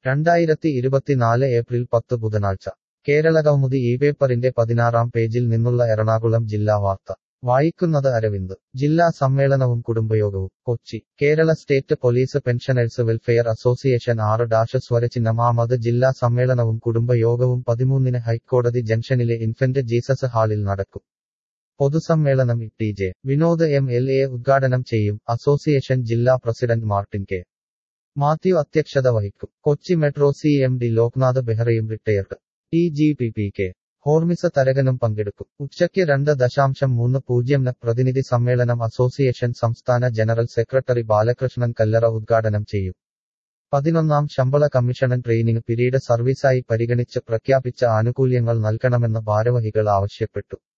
രണ്ടായിരത്തി ഇരുപത്തിനാല് ഏപ്രിൽ പത്ത് ബുധനാഴ്ച കേരളകൗമുദി ഈ പേപ്പറിന്റെ പതിനാറാം പേജിൽ നിന്നുള്ള എറണാകുളം ജില്ലാ വാർത്ത വായിക്കുന്നത് അരവിന്ദ് ജില്ലാ സമ്മേളനവും കുടുംബയോഗവും Kochi Kerala state police pensioners welfare association ആറ് ഡാഷ് സ്വരചിഹ്നം ആമത് ജില്ലാ സമ്മേളനവും കുടുംബയോഗവും പതിമൂന്നിന് ഹൈക്കോടതി ജംഗ്ഷനിലെ ഇൻഫന്റ് ജീസസ് ഹാളിൽ നടക്കും പൊതുസമ്മേളനം T J Vinod M L A ഉദ്ഘാടനം ചെയ്യും അസോസിയേഷൻ ജില്ലാ പ്രസിഡന്റ് മാർട്ടിൻ കെ മാത്യു അധ്യക്ഷത വഹിക്കും Kochi metro C M D Loknath ബെഹ്റയും retired T G P P K Hormis തരകനും പങ്കെടുക്കും ഉച്ചയ്ക്ക് രണ്ട് ദശാംശം മൂന്ന് പൂജ്യം ന് പ്രതിനിധി സമ്മേളനം അസോസിയേഷൻ സംസ്ഥാന ജനറൽ സെക്രട്ടറി ബാലകൃഷ്ണൻ കല്ലറ ഉദ്ഘാടനം ചെയ്യും പതിനൊന്നാം ശമ്പള കമ്മീഷണൻ ട്രെയിനിങ് പിരീഡ് സർവീസായി പരിഗണിച്ച് പ്രഖ്യാപിച്ച ആനുകൂല്യങ്ങൾ നൽകണമെന്ന് ഭാരവാഹികൾ ആവശ്യപ്പെട്ടു